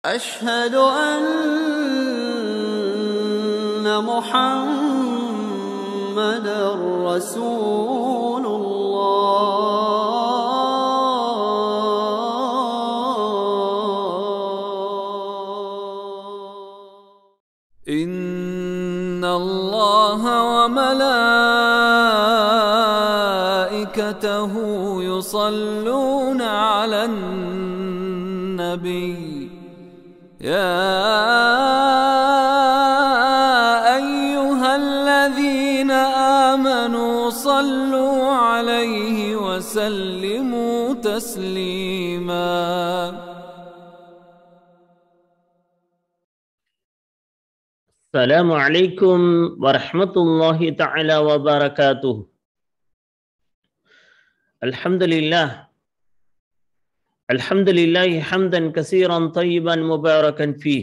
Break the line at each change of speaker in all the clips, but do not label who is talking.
أشهد أن محمد رسول الله إن الله وملائكته يصلون على النبي يا أيها الذين آمنوا صلوا عليه وسلموا تسليما
السلام عليكم ورحمة الله تعالى وبركاته الحمد لله الحمد لله حمدا كثيرا طيبا مباركا فيه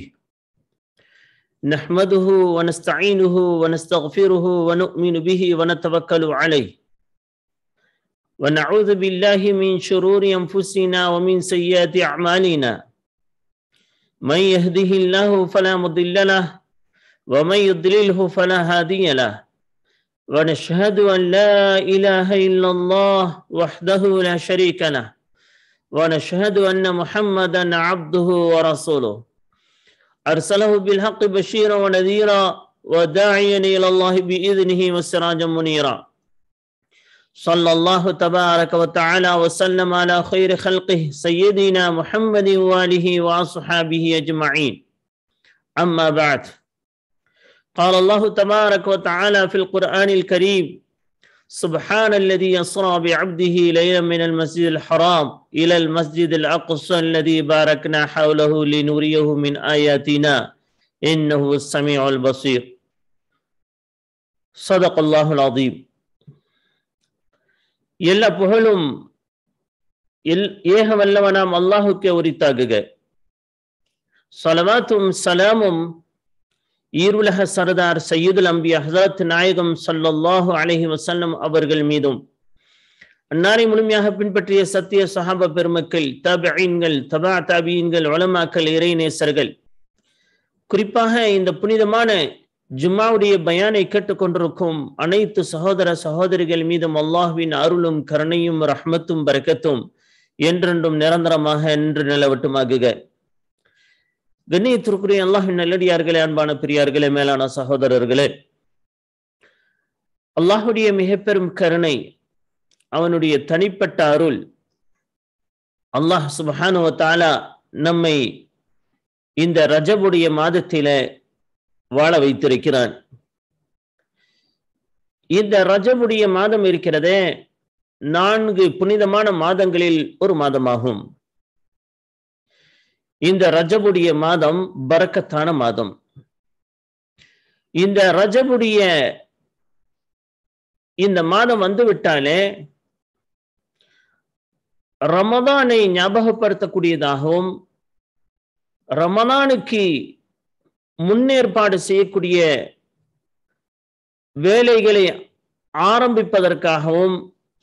نحمده ونستعينه ونستغفره ونؤمن به ونتوكل عليه ونعوذ بالله من شرور أنفسنا ومن سيئات أعمالنا من يهده الله فلا مضل له ومن يضلله فلا هادي له ونشهد أن لا إله إلا الله وحده لا شريك له ونشهد أن محمدا عبده ورسوله أرسله بالحق بشيرا ونذيرا وداعيا إلى الله بإذنه وسراجا منيرا صلى الله تبارك وتعالى وسلم على خير خلقه سيدنا محمد وآله وأصحابه أجمعين أما بعد قال الله تبارك وتعالى في القرآن الكريم سبحان الذي يسرى بعبده ليلا من المسجد الحرام إلى المسجد الأقصى الذي باركنا حوله لنريه من آياتنا إنه السميع البصير صدق الله العظيم எல்லா புகழும் எல் ஏக வல்லவனாம் அல்லாஹுக்கே உரித்தாகுக சலவாத்தும் சலாமும் ஈருலக சரதார் சையீதுல் அம்பியா ஹசரத் நாயகம் சல்லல்லாஹு அலஹி வசல்லம் அவர்கள் மீதும் அன்னாரை முழுமையாக பின்பற்றிய சத்திய சஹாப பெருமக்கள் தபீன்கள் தபா தாபீன்கள் வளமாக்கல் இறைநேசர்கள் குறிப்பாக இந்த புனிதமான ஜும்மாவுடைய பயானை கேட்டுக்கொண்டிருக்கும் அனைத்து சகோதர சகோதரிகள் மீதும் அல்லாஹுவின் அருளும் கருணையும் ரஹ்மத்தும் பரக்கத்தும் என்றென்றும் நிரந்தரமாக என்று நிலவட்டுமாகுக கண்ணியத்திற்குரிய அல்லாஹின் நல்லடியார்களே அன்பான பெரியார்களே மேலான சகோதரர்களே அல்லாஹுடைய மிக பெரும் கருணை அவனுடைய தனிப்பட்ட அருள் அல்லாஹ் சுபஹானு தாலா நம்மை இந்த ரஜபுடைய மாதத்தில வாழ வைத்திருக்கிறான் இந்த ரஜபுடைய மாதம் இருக்கிறதே நான்கு புனிதமான மாதங்களில் ஒரு மாதமாகும் இந்த ரஜபுடைய மாதம் பறக்கத்தான மாதம் இந்த ரஜபுடைய இந்த மாதம் வந்து விட்டாலே ரமதானை ஞாபகப்படுத்தக்கூடியதாகவும் ரமதானுக்கு முன்னேற்பாடு செய்யக்கூடிய வேலைகளை ஆரம்பிப்பதற்காகவும்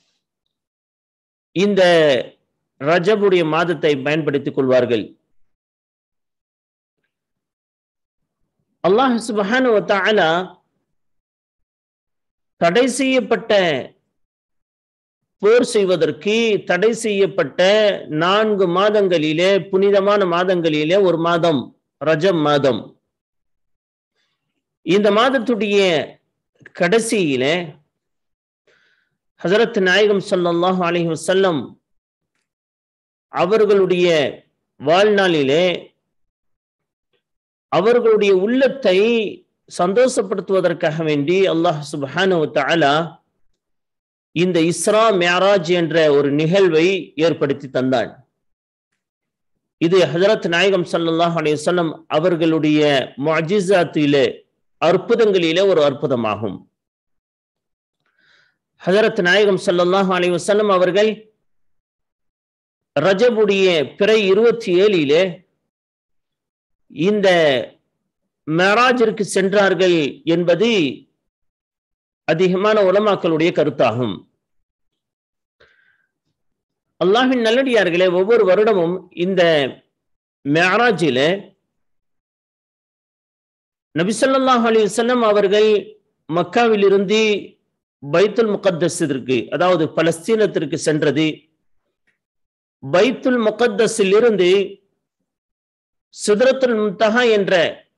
இந்த ரஜபுடைய மாதத்தை பயன்படுத்திக் கொள்வார்கள் அல்லாஹ் சுபஹானு தாலா தடை செய்யப்பட்ட போர் செய்வதற்கு தடை செய்யப்பட்ட நான்கு மாதங்களிலே புனிதமான மாதங்களிலே ஒரு மாதம் ரஜம் மாதம் இந்த மாதத்துடைய கடைசியிலே ஹசரத் நாயகம் சல்லாஹூ அலஹி வசல்லம் அவர்களுடைய வாழ்நாளிலே அவர்களுடைய உள்ளத்தை சந்தோஷப்படுத்துவதற்காக வேண்டி அல்லாஹ் சுபஹானு தாலா இந்த இஸ்ரா மேராஜ் என்ற ஒரு நிகழ்வை ஏற்படுத்தி தந்தான் இது ஹசரத் நாயகம் சல்லாஹ் அலையம் அவர்களுடைய மஜிசாத்திலே அற்புதங்களிலே ஒரு அற்புதமாகும் ஹசரத் நாயகம் சல்லாஹ் அலி வசல்லம் அவர்கள் ரஜபுடைய பிறை இருபத்தி ஏழிலே இந்த மெராஜிற்கு சென்றார்கள் என்பது அதிகமான உலமாக்களுடைய கருத்தாகும் அல்லாஹின் நல்லடியார்களே ஒவ்வொரு வருடமும் இந்த மேராஜில நபிசல்லாஹ் அலி வல்லம் அவர்கள் மக்காவிலிருந்து பைத்துல் முகத்தஸிற்கு அதாவது பலஸ்தீனத்திற்கு சென்றது பைத்துல் முகத்தஸில் இருந்து சிதறத்துல் முத்தகா என்ற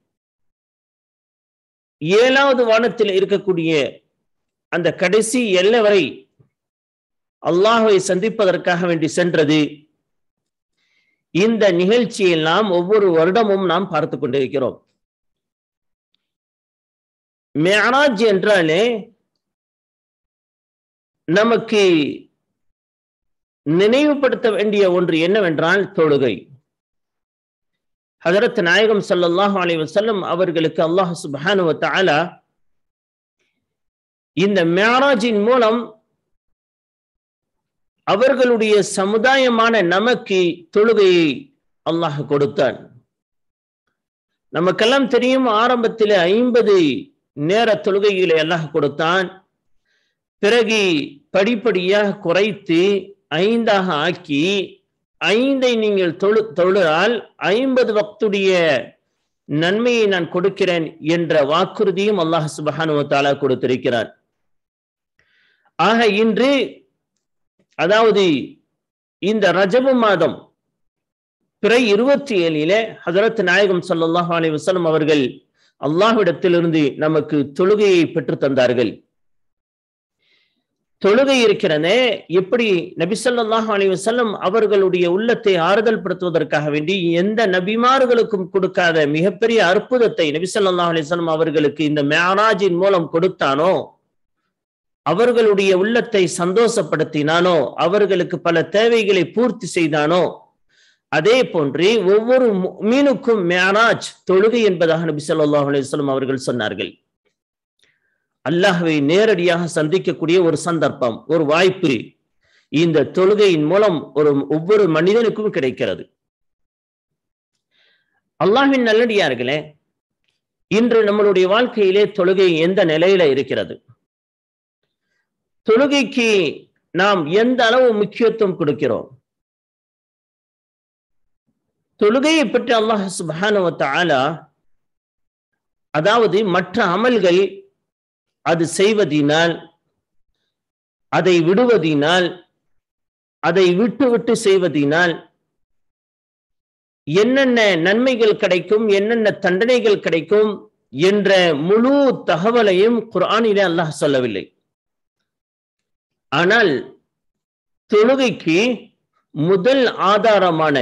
ஏழாவது வானத்தில் இருக்கக்கூடிய அந்த கடைசி எல்லை வரை அல்லாஹுவை சந்திப்பதற்காக வேண்டி சென்றது இந்த நிகழ்ச்சியை நாம் ஒவ்வொரு வருடமும் நாம் பார்த்து கொண்டிருக்கிறோம் மேராஜ் என்றாலே நமக்கு நினைவுபடுத்த வேண்டிய ஒன்று என்னவென்றால் தொழுகை ஹதரத் நாயகம் சல்லாஹூ அலி வசல்லம் அவர்களுக்கு அல்லாஹ் சுபானு தாலா இந்த மேராஜின் மூலம் அவர்களுடைய சமுதாயமான நமக்கு தொழுகையை அல்லாஹ் கொடுத்தான் நமக்கெல்லாம் தெரியும் ஆரம்பத்தில் ஐம்பது நேர தொழுகைகளை அல்லாஹ் கொடுத்தான் பிறகு படிப்படியாக குறைத்து ஐந்தாக ஆக்கி ஐந்தை நீங்கள் தொழு தொழுதால் ஐம்பது வக்துடைய நன்மையை நான் கொடுக்கிறேன் என்ற வாக்குறுதியும் அல்லாஹ் சுபஹானு தாலா கொடுத்திருக்கிறார் ஆக இன்று அதாவது இந்த ரஜபு மாதம் பிறை இருபத்தி ஏழிலே ஹசரத் நாயகம் சல்லாஹ் அலி வசலம் அவர்கள் அல்லாஹ்விடத்திலிருந்து நமக்கு தொழுகையை பெற்று தந்தார்கள் தொழுகை இருக்கிறதே எப்படி நபிசல்லாஹ் அலி வசல்லம் அவர்களுடைய உள்ளத்தை ஆறுதல் படுத்துவதற்காக வேண்டி எந்த நபிமார்களுக்கும் கொடுக்காத மிகப்பெரிய அற்புதத்தை நபிசல்லாஹ் அலிஸ்லாம் அவர்களுக்கு இந்த மேராஜின் மூலம் கொடுத்தானோ அவர்களுடைய உள்ளத்தை சந்தோஷப்படுத்தினானோ அவர்களுக்கு பல தேவைகளை பூர்த்தி செய்தானோ அதே போன்று ஒவ்வொரு மீனுக்கும் மேராஜ் தொழுகை என்பதாக நபி சொல்லாஹ் அலிஸ்லாம் அவர்கள் சொன்னார்கள் அல்லாஹுவை நேரடியாக சந்திக்கக்கூடிய ஒரு சந்தர்ப்பம் ஒரு வாய்ப்பு இந்த தொழுகையின் மூலம் ஒரு ஒவ்வொரு மனிதனுக்கும் கிடைக்கிறது அல்லாஹின் நல்லடியார்களே இன்று நம்மளுடைய வாழ்க்கையிலே தொழுகை எந்த நிலையில இருக்கிறது தொழுகைக்கு நாம் எந்த அளவு முக்கியத்துவம் கொடுக்கிறோம் தொழுகையை பற்றி அல்லாஹ் சுபானுவத்தாலா அதாவது மற்ற அமல்கள் அது செய்வதினால் அதை விடுவதினால் அதை விட்டு விட்டு செய்வதினால் என்னென்ன நன்மைகள் கிடைக்கும் என்னென்ன தண்டனைகள் கிடைக்கும் என்ற முழு தகவலையும் குரானிலே அல்லாஹ் சொல்லவில்லை ஆனால் தொழுகைக்கு முதல் ஆதாரமான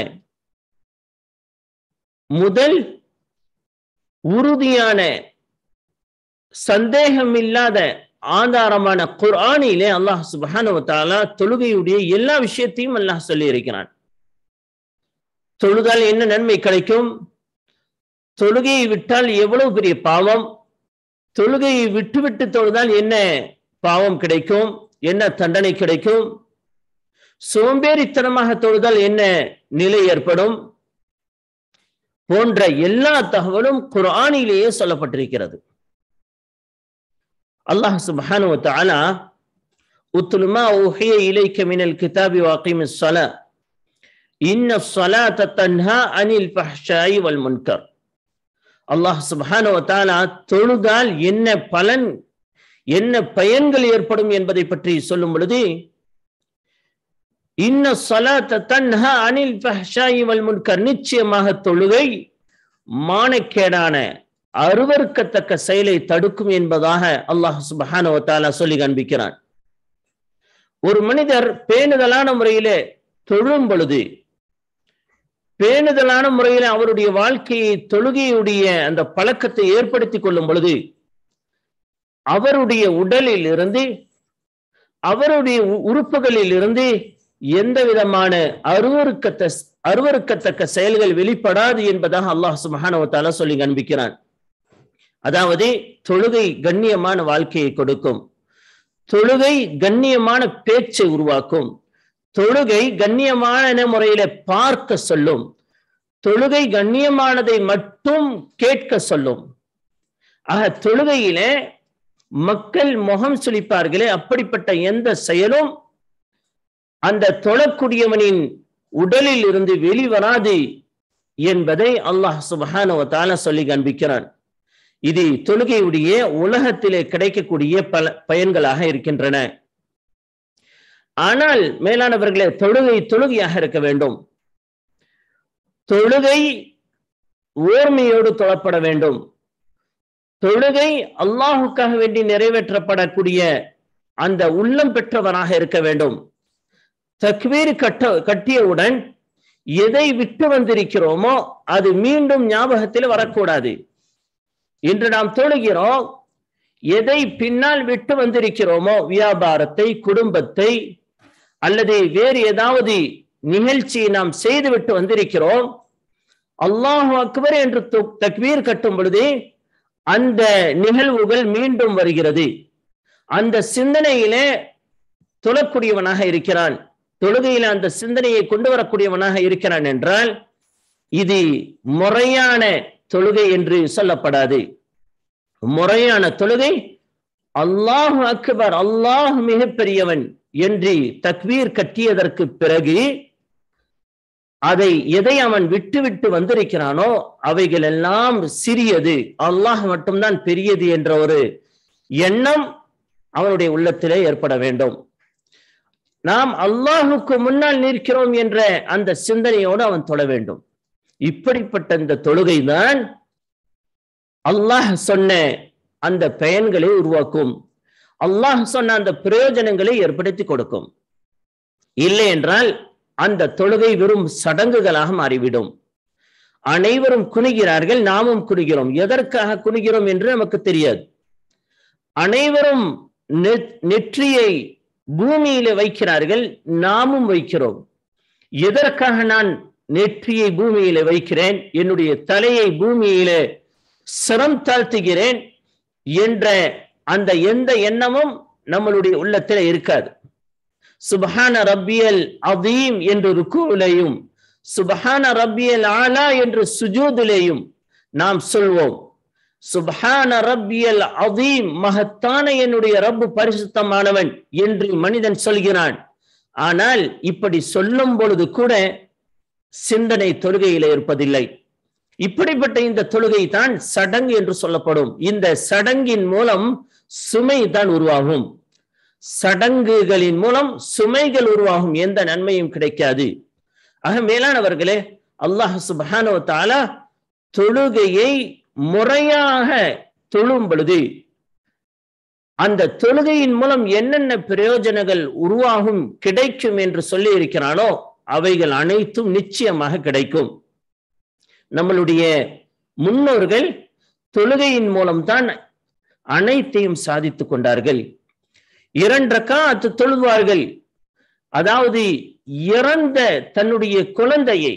முதல் உறுதியான சந்தேகம் இல்லாத ஆதாரமான குர்ஆனிலே அல்லாஹ் சுபஹானுவத்தாலா தொழுகையுடைய எல்லா விஷயத்தையும் அல்லாஹ் சொல்லி இருக்கிறான் தொழுதால் என்ன நன்மை கிடைக்கும் தொழுகையை விட்டால் எவ்வளவு பெரிய பாவம் தொழுகையை விட்டுவிட்டு தொழுதால் என்ன பாவம் கிடைக்கும் என்ன தண்டனை கிடைக்கும் சோம்பேறித்தனமாக தொழுதால் என்ன நிலை ஏற்படும் போன்ற எல்லா தகவலும் குரானிலேயே சொல்லப்பட்டிருக்கிறது அல்லாஹ் சுப்ஹானு வ தஆலா உத்லு மா ஊஹிய இலைக்க மினல் கிதாபி வஅகிமிஸ் ஸலா இன்ன ஸலாத்த தன்ஹா அனில் ஃபஹ்ஷாயி வல் முன்கர் அல்லாஹ் சுப்ஹானு வ தஆலா தொழுதால் என்ன பலன் என்ன பயன்கள் ஏற்படும் என்பதை பற்றி சொல்லும் பொழுது இன்ன ஸலாத்த தன்ஹா அனில் ஃபஹ்ஷாயி வல் முன்கர் நிச்சயமாக தொழுகை மானக்கேடான அருவறுக்கத்தக்க செயலை தடுக்கும் என்பதாக அல்லாஹ் சுபஹான சொல்லி காண்பிக்கிறான் ஒரு மனிதர் பேணுதலான முறையிலே தொழும் பொழுது பேணுதலான முறையில அவருடைய வாழ்க்கையை தொழுகையுடைய அந்த பழக்கத்தை ஏற்படுத்தி கொள்ளும் பொழுது அவருடைய உடலில் இருந்து அவருடைய உறுப்புகளில் இருந்து எந்த விதமான அருவறுக்கத்த அருவறுக்கத்தக்க செயல்கள் வெளிப்படாது என்பதாக அல்லாஹ் சுமஹானவத்தால சொல்லி காண்பிக்கிறான் அதாவது தொழுகை கண்ணியமான வாழ்க்கையை கொடுக்கும் தொழுகை கண்ணியமான பேச்சை உருவாக்கும் தொழுகை கண்ணியமான முறையில பார்க்க சொல்லும் தொழுகை கண்ணியமானதை மட்டும் கேட்க சொல்லும் ஆக தொழுகையில மக்கள் முகம் சுளிப்பார்களே அப்படிப்பட்ட எந்த செயலும் அந்த தொழக்கூடியவனின் உடலில் இருந்து வெளிவராது என்பதை அல்லாஹ் சுபஹானுவத்தால சொல்லி காண்பிக்கிறான் இது தொழுகையுடைய உலகத்திலே கிடைக்கக்கூடிய பல பயன்களாக இருக்கின்றன ஆனால் மேலானவர்களே தொழுகை தொழுகையாக இருக்க வேண்டும் தொழுகை ஓர்மையோடு தொழப்பட வேண்டும் தொழுகை அல்லாஹுக்காக வேண்டி நிறைவேற்றப்படக்கூடிய அந்த உள்ளம் பெற்றவனாக இருக்க வேண்டும் தக்வீர் கட்ட கட்டியவுடன் எதை விட்டு வந்திருக்கிறோமோ அது மீண்டும் ஞாபகத்தில் வரக்கூடாது இன்று நாம் தொழுகிறோம் எதை பின்னால் விட்டு வந்திருக்கிறோமோ வியாபாரத்தை குடும்பத்தை அல்லது வேறு ஏதாவது நிகழ்ச்சியை நாம் செய்துவிட்டு வந்திருக்கிறோம் அல்லாஹு அக்பர் என்று தக்வீர் கட்டும் பொழுது அந்த நிகழ்வுகள் மீண்டும் வருகிறது அந்த சிந்தனையிலே தொழக்கூடியவனாக இருக்கிறான் தொழுகையில அந்த சிந்தனையை கொண்டு வரக்கூடியவனாக இருக்கிறான் என்றால் இது முறையான தொழுகை என்று சொல்லப்படாது முறையான தொழுகை அல்லாஹ் அக்பர் அல்லாஹ் மிகப்பெரியவன் என்று தக்வீர் கட்டியதற்கு பிறகு அதை எதை அவன் விட்டு விட்டு வந்திருக்கிறானோ அவைகள் எல்லாம் சிறியது அல்லாஹ் மட்டும்தான் பெரியது என்ற ஒரு எண்ணம் அவனுடைய உள்ளத்திலே ஏற்பட வேண்டும் நாம் அல்லாஹுக்கு முன்னால் நிற்கிறோம் என்ற அந்த சிந்தனையோடு அவன் தொழ வேண்டும் இப்படிப்பட்ட இந்த தொழுகை தான் அல்லாஹ் சொன்ன அந்த பயன்களை உருவாக்கும் அல்லாஹ் சொன்ன அந்த பிரயோஜனங்களை ஏற்படுத்தி கொடுக்கும் இல்லை என்றால் அந்த தொழுகை வெறும் சடங்குகளாக மாறிவிடும் அனைவரும் குனிகிறார்கள் நாமும் குனிகிறோம் எதற்காக குனிகிறோம் என்று நமக்கு தெரியாது அனைவரும் நெற்றியை பூமியில வைக்கிறார்கள் நாமும் வைக்கிறோம் எதற்காக நான் நெற்றியை பூமியில வைக்கிறேன் என்னுடைய தலையை பூமியில சிரம் தாழ்த்துகிறேன் என்ற அந்த எந்த எண்ணமும் நம்மளுடைய உள்ளத்தில் இருக்காது சுபஹான ரப்பியல் அதீம் என்று ருக்குவிலையும் சுபஹான ரப்பியல் ஆலா என்று சுஜூதிலேயும் நாம் சொல்வோம் சுபஹான ரப்பியல் அதீம் மகத்தான என்னுடைய ரப்பு பரிசுத்தமானவன் என்று மனிதன் சொல்கிறான் ஆனால் இப்படி சொல்லும் பொழுது கூட சிந்தனை தொழுகையில இருப்பதில்லை இப்படிப்பட்ட இந்த தொழுகை தான் சடங்கு என்று சொல்லப்படும் இந்த சடங்கின் மூலம் சுமை தான் உருவாகும் சடங்குகளின் மூலம் சுமைகள் உருவாகும் எந்த நன்மையும் கிடைக்காது ஆக மேலானவர்களே அல்லாஹ் சுபஹானோ தாலா தொழுகையை முறையாக தொழும் பொழுது அந்த தொழுகையின் மூலம் என்னென்ன பிரயோஜனங்கள் உருவாகும் கிடைக்கும் என்று சொல்லி இருக்கிறானோ அவைகள் அனைத்தும் நிச்சயமாக கிடைக்கும் நம்மளுடைய முன்னோர்கள் தொழுகையின் மூலம்தான் அனைத்தையும் சாதித்துக் கொண்டார்கள் இரண்டு ரக்காத்து தொழுவார்கள் அதாவது இறந்த தன்னுடைய குழந்தையை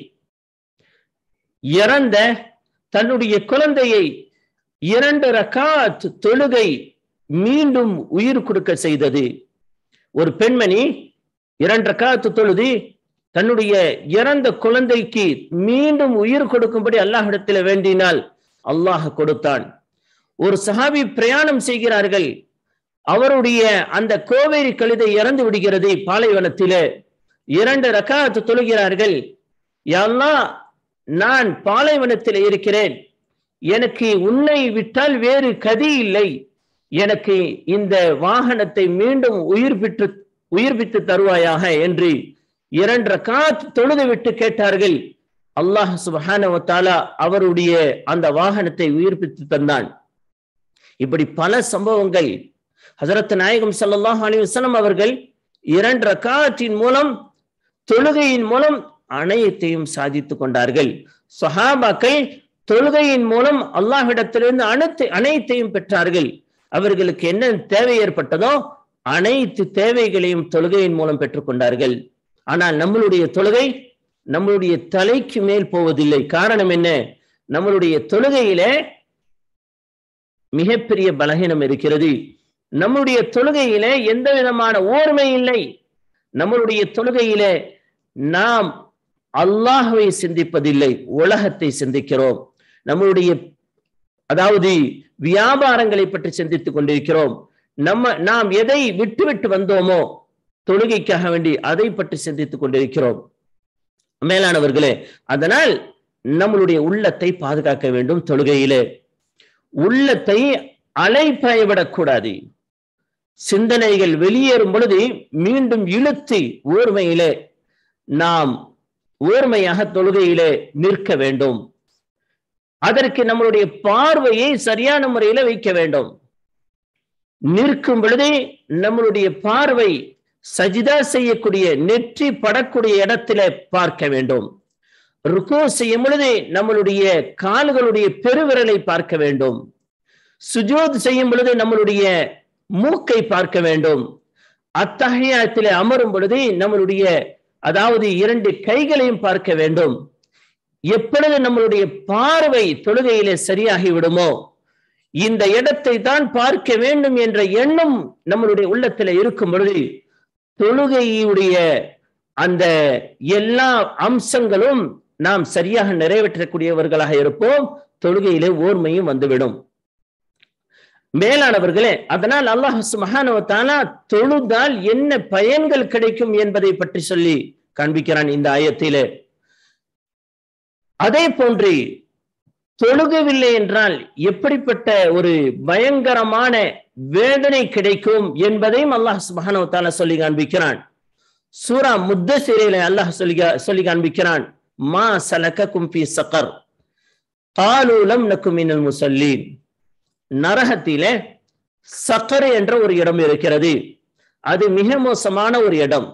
இறந்த தன்னுடைய குழந்தையை இரண்டு ரக்காத் தொழுகை மீண்டும் உயிர் கொடுக்க செய்தது ஒரு பெண்மணி இரண்டு ரக்காத்து தொழுது தன்னுடைய இறந்த குழந்தைக்கு மீண்டும் உயிர் கொடுக்கும்படி அல்லாஹிடத்தில் வேண்டினால் அல்லாஹ் கொடுத்தான் ஒரு சஹாபி பிரயாணம் செய்கிறார்கள் அவருடைய அந்த கோவேரி கழுதை இறந்து விடுகிறது பாலைவனத்திலே இரண்டு ரக்காத்து தொழுகிறார்கள் எல்லாம் நான் பாலைவனத்தில் இருக்கிறேன் எனக்கு உன்னை விட்டால் வேறு கதி இல்லை எனக்கு இந்த வாகனத்தை மீண்டும் உயிர்ப்பித்து உயிர்ப்பித்து தருவாயாக என்று இரண்டு ரக்காத் தொழுது விட்டு கேட்டார்கள் அல்லாஹ் சுபஹானவத்தாலா அவருடைய அந்த வாகனத்தை உயிர்ப்பித்து தந்தான் இப்படி பல சம்பவங்கள் ஹசரத் நாயகம் சல்லாஹ் அலி வசலம் அவர்கள் இரண்டு ரக்காற்றின் மூலம் தொழுகையின் மூலம் அனைத்தையும் சாதித்துக் கொண்டார்கள் சஹாபாக்கள் தொழுகையின் மூலம் அல்லாஹிடத்திலிருந்து அனைத்து அனைத்தையும் பெற்றார்கள் அவர்களுக்கு என்ன தேவை ஏற்பட்டதோ அனைத்து தேவைகளையும் தொழுகையின் மூலம் பெற்றுக்கொண்டார்கள் ஆனால் நம்மளுடைய தொழுகை நம்மளுடைய தலைக்கு மேல் போவதில்லை காரணம் என்ன நம்மளுடைய தொழுகையில மிகப்பெரிய பலகீனம் இருக்கிறது நம்முடைய தொழுகையில எந்த விதமான ஓர்மை இல்லை நம்மளுடைய தொழுகையில நாம் அல்லாஹுவை சிந்திப்பதில்லை உலகத்தை சிந்திக்கிறோம் நம்மளுடைய அதாவது வியாபாரங்களை பற்றி சிந்தித்துக் கொண்டிருக்கிறோம் நம்ம நாம் எதை விட்டு விட்டு வந்தோமோ தொழுகைக்காக வேண்டி அதை பற்றி சிந்தித்துக் கொண்டிருக்கிறோம் மேலானவர்களே அதனால் நம்மளுடைய உள்ளத்தை பாதுகாக்க வேண்டும் தொழுகையிலே உள்ளத்தை அலைப்பாயவிடக்கூடாது சிந்தனைகள் வெளியேறும் பொழுது மீண்டும் இழுத்து ஓர்மையிலே நாம் ஓர்மையாக தொழுகையிலே நிற்க வேண்டும் அதற்கு நம்மளுடைய பார்வையை சரியான முறையில வைக்க வேண்டும் நிற்கும் பொழுதே நம்மளுடைய பார்வை சஜிதா செய்யக்கூடிய நெற்றி படக்கூடிய இடத்துல பார்க்க வேண்டும் ருக்கோ செய்யும் பொழுது நம்மளுடைய கால்களுடைய பெருவிரலை பார்க்க வேண்டும் சுஜோத் செய்யும் பொழுது நம்மளுடைய மூக்கை பார்க்க வேண்டும் அத்தகையத்திலே அமரும் பொழுது நம்மளுடைய அதாவது இரண்டு கைகளையும் பார்க்க வேண்டும் எப்பொழுது நம்மளுடைய பார்வை தொழுகையிலே சரியாகி விடுமோ இந்த இடத்தை தான் பார்க்க வேண்டும் என்ற எண்ணம் நம்மளுடைய உள்ளத்துல இருக்கும் பொழுது தொழுகையுடைய அந்த எல்லா அம்சங்களும் நாம் சரியாக நிறைவேற்றக்கூடியவர்களாக இருப்போம் தொழுகையிலே ஓர்மையும் வந்துவிடும் மேலானவர்களே அதனால் அல்லாஹ் சுமஹானவத்தாலா தொழுதால் என்ன பயன்கள் கிடைக்கும் என்பதை பற்றி சொல்லி காண்பிக்கிறான் இந்த ஆயத்திலே அதே போன்று தொழுகவில்லை என்றால் எப்படிப்பட்ட ஒரு பயங்கரமான வேதனை கிடைக்கும் என்பதையும் அல்லாஹ் சுபஹானவத்தாலா சொல்லி காண்பிக்கிறான் சூரா முத்தசிரையில அல்லாஹ் சொல்லி சொல்லி காண்பிக்கிறான் மா சலக கும்பி சக்கர் காலூலம் நக்குமினல் முசல்லீன் நரகத்திலே சக்கர் என்ற ஒரு இடம் இருக்கிறது அது மிக மோசமான ஒரு இடம்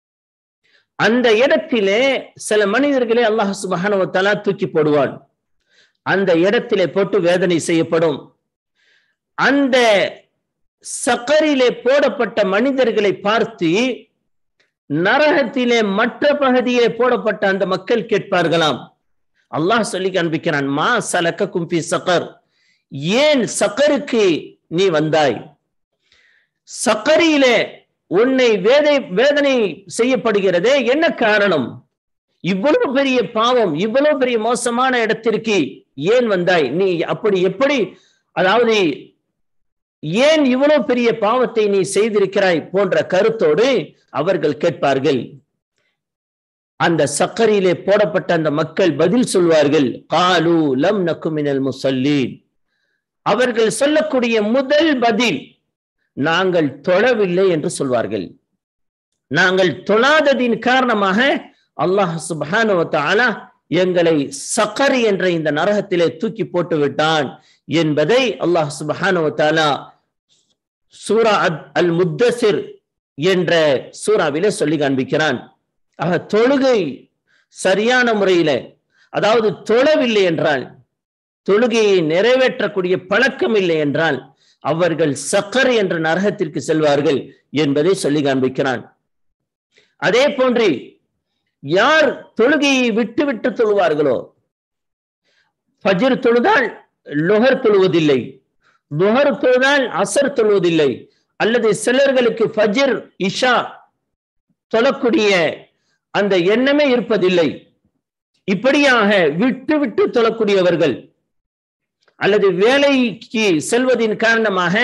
அந்த இடத்திலே சில மனிதர்களை அல்லாஹ் சுபஹானவத்தாலா தூக்கி போடுவான் அந்த இடத்திலே போட்டு வேதனை செய்யப்படும் அந்த சக்கரிலே போடப்பட்ட மனிதர்களை பார்த்து நரகத்திலே மற்ற பகுதியிலே போடப்பட்ட அந்த மக்கள் கேட்பார்களாம் அல்லாஹ் சொல்லி காண்பிக்கிறான் மா சலக்க கும்பி சக்கர் ஏன் சக்கருக்கு நீ வந்தாய் சக்கரியிலே உன்னை வேதை வேதனை செய்யப்படுகிறதே என்ன காரணம் இவ்வளவு பெரிய பாவம் இவ்வளவு பெரிய மோசமான இடத்திற்கு ஏன் வந்தாய் நீ அப்படி எப்படி அதாவது ஏன் இவ்வளவு பெரிய பாவத்தை நீ செய்திருக்கிறாய் போன்ற கருத்தோடு அவர்கள் கேட்பார்கள் அந்த சக்கரியிலே போடப்பட்ட அந்த மக்கள் பதில் சொல்வார்கள் காலு லம் நக்குமினல் முசல்லீன் அவர்கள் சொல்லக்கூடிய முதல் பதில் நாங்கள் தொழவில்லை என்று சொல்வார்கள் நாங்கள் தொழாததின் காரணமாக அல்லாஹ் சுபானுவத்தாலா எங்களை சக்கர் என்ற இந்த நரகத்திலே தூக்கி போட்டு விட்டான் என்பதை அல்லாஹ் சுபஹானுவத்தாலா சூரா அல் முத்தசிர் என்ற சூறாவிலே சொல்லி காண்பிக்கிறான் ஆக தொழுகை சரியான முறையில அதாவது தொழவில்லை என்றால் தொழுகையை நிறைவேற்றக்கூடிய பழக்கம் இல்லை என்றால் அவர்கள் சக்கர் என்ற நரகத்திற்கு செல்வார்கள் என்பதை சொல்லி காண்பிக்கிறான் அதே போன்று யார் தொழுகையை விட்டு விட்டு தொழுவார்களோ ஃபஜ்ர் தொழுதால் லொஹர் தொழுவதில்லை துஹர் தொழுதால் அசர் தொழுவதில்லை அல்லது சிலர்களுக்கு ஃபஜ்ர் இஷா தொழக்கூடிய அந்த எண்ணமே இருப்பதில்லை இப்படியாக விட்டு விட்டு தொழக்கூடியவர்கள் அல்லது வேலைக்கு செல்வதின் காரணமாக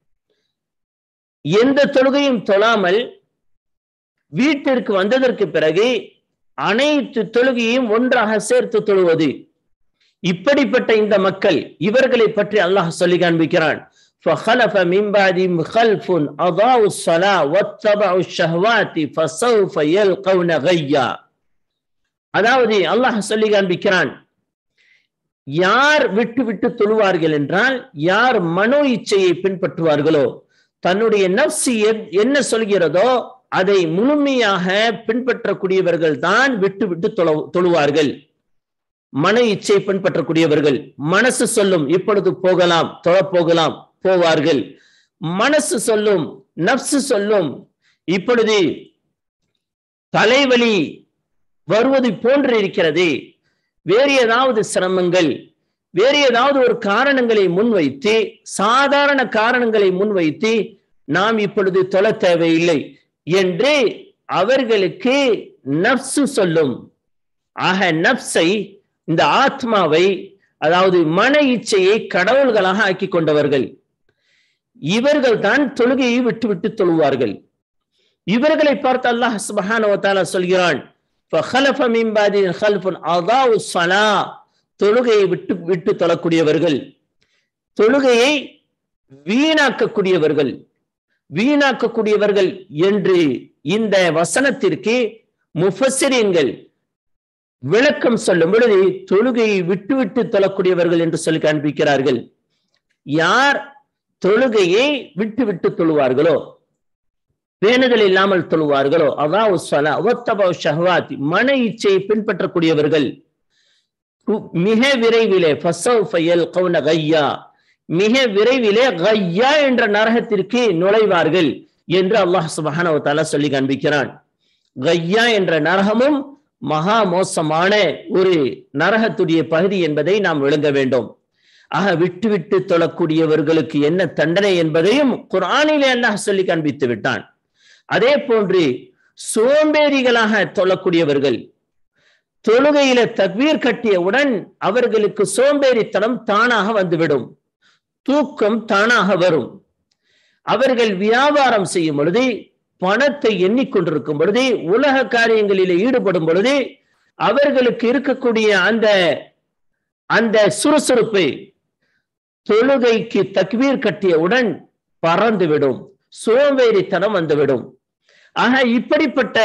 எந்த தொழுகையும் தொழாமல் வீட்டிற்கு வந்ததற்கு பிறகு அனைத்து தொழுகையும் ஒன்றாக சேர்த்து தொழுவது இப்படிப்பட்ட இந்த மக்கள் இவர்களை பற்றி அல்லாஹ் சொல்லி காண்பிக்கிறான் فخلف من بعدهم خلف أضاعوا الصلاة واتبعوا الشهوات فسوف يلقون غيا அதாவது அல்லாஹ் சொல்லி காண்பிக்கிறான் யார் விட்டு விட்டு தொழுவார்கள் என்றால் யார் மனோ இச்சையை பின்பற்றுவார்களோ தன்னுடைய நப்சி என்ன சொல்கிறதோ அதை முழுமையாக பின்பற்றக்கூடியவர்கள் தான் விட்டு விட்டு தொழுவார்கள் மன இச்சை பின்பற்றக்கூடியவர்கள் மனசு சொல்லும் இப்பொழுது போகலாம் தொழ போகலாம் போவார்கள் மனசு சொல்லும் நப்சு சொல்லும் இப்பொழுது தலைவலி வருவது போன்று இருக்கிறது வேறு ஏதாவது சிரமங்கள் வேறு ஏதாவது ஒரு காரணங்களை முன்வைத்து சாதாரண காரணங்களை முன்வைத்து நாம் இப்பொழுது தொழ தேவையில்லை என்று அவர்களுக்கு நப்சு சொல்லும் ஆக நப்சை இந்த ஆத்மாவை அதாவது மன இச்சையை கடவுள்களாக ஆக்கி கொண்டவர்கள் இவர்கள் தான் தொழுகையை விட்டு விட்டு தொழுவார்கள் இவர்களை பார்த்து அல்லாஹ் சுபஹானவத்தாலா சொல்கிறான் தொழுகையை விட்டு விட்டு தொழக்கூடியவர்கள் தொழுகையை வீணாக்கக்கூடியவர்கள் வீணாக்கக்கூடியவர்கள் என்று இந்த வசனத்திற்கு முஃபசிரியன்கள் விளக்கம் சொல்லும் பொழுது தொழுகையை விட்டுவிட்டு தொழக்கூடியவர்கள் என்று சொல்லி காண்பிக்கிறார்கள் யார் தொழுகையை விட்டு விட்டு தொழுவார்களோ பேணுதல் இல்லாமல் தொழுவார்களோ அதாவது மன இச்சையை பின்பற்றக்கூடியவர்கள் மிக விரைவிலே மிக விரைவிலே கையா என்ற நரகத்திற்கு நுழைவார்கள் என்று அல்லாஹ் சுபஹான சொல்லி காண்பிக்கிறான் கையா என்ற நரகமும் மகா மோசமான ஒரு நரகத்துடைய பகுதி என்பதை நாம் விளங்க வேண்டும் ஆக விட்டு விட்டு தொழக்கூடியவர்களுக்கு என்ன தண்டனை என்பதையும் குரானிலே அல்லாஹ் சொல்லி காண்பித்து விட்டான் அதே போன்று சோம்பேறிகளாக தொழக்கூடியவர்கள் தொழுகையில தக்வீர் கட்டியவுடன் அவர்களுக்கு சோம்பேறித்தனம் தானாக வந்துவிடும் தூக்கம் தானாக வரும் அவர்கள் வியாபாரம் செய்யும் பொழுது பணத்தை எண்ணிக்கொண்டிருக்கும் பொழுது உலக காரியங்களில் ஈடுபடும் பொழுது அவர்களுக்கு இருக்கக்கூடிய அந்த அந்த சுறுசுறுப்பு தொழுகைக்கு தக்வீர் கட்டியவுடன் பறந்துவிடும் சோம்பேறித்தனம் வந்துவிடும் ஆக இப்படிப்பட்ட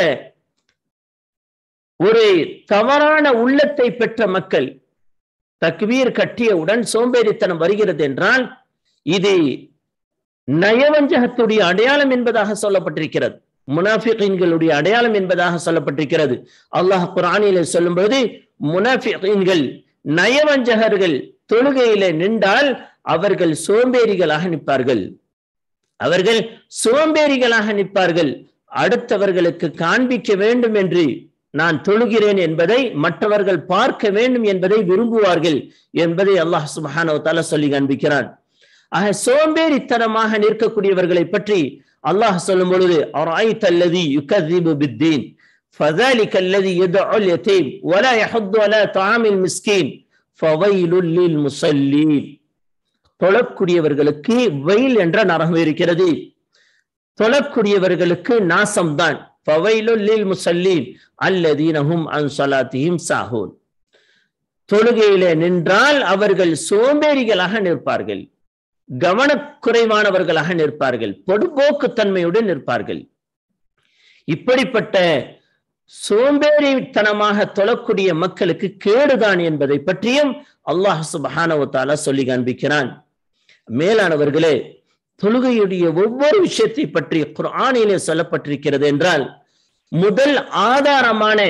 ஒரு தவறான உள்ளத்தை பெற்ற மக்கள் தக்வீர் கட்டியவுடன் சோம்பேறித்தனம் வருகிறது என்றால் இது நயவஞ்சகத்துடைய அடையாளம் என்பதாக சொல்லப்பட்டிருக்கிறது முனாஃபிகளுடைய அடையாளம் என்பதாக சொல்லப்பட்டிருக்கிறது அல்லாஹ் குரானில சொல்லும் பொழுது முனாஃபிகள் நயவஞ்சகர்கள் தொழுகையில நின்றால் அவர்கள் சோம்பேறிகளாக நிற்பார்கள் அவர்கள் சோம்பேறிகளாக நிற்பார்கள் அடுத்தவர்களுக்கு காண்பிக்க வேண்டும் என்று நான் தொழுகிறேன் என்பதை மற்றவர்கள் பார்க்க வேண்டும் என்பதை விரும்புவார்கள் என்பதை அல்லாஹ் சுபஹானவத்தால சொல்லி காண்பிக்கிறான் ஆக சோம்பேறித்தனமாக நிற்கக்கூடியவர்களை பற்றி அல்லாஹ் சொல்லும் பொழுது அல்லதி யுகதிபு பித்தீன் فذلك الذي يدعو اليتيم ولا يحض على طعام المسكين فويل للمصلين தொழக்கூடியவர்களுக்கு வெயில் என்ற நரகம் இருக்கிறது தொழக்கூடியவர்களுக்கு நாசம்தான் ஃபவைலுல் முசல்லீன் அல்லதீனஹும் அன் சலாத்திஹிம் சாஹூன் தொழுகையிலே நின்றால் அவர்கள் சோம்பேறிகளாக நிற்பார்கள் கவனக்குறைவானவர்களாக நிற்பார்கள் பொடுபோக்குத்தன்மையுடன் நிற்பார்கள் இப்படிப்பட்ட சோம்பேறித்தனமாக தொழக்கூடிய மக்களுக்கு கேடுதான் என்பதை பற்றியும் அல்லாஹ் சுபஹானவத்தால சொல்லி காண்பிக்கிறான் மேலானவர்களே தொழுகையுடைய ஒவ்வொரு விஷயத்தை பற்றி குரானிலே சொல்லப்பட்டிருக்கிறது என்றால் முதல் ஆதாரமான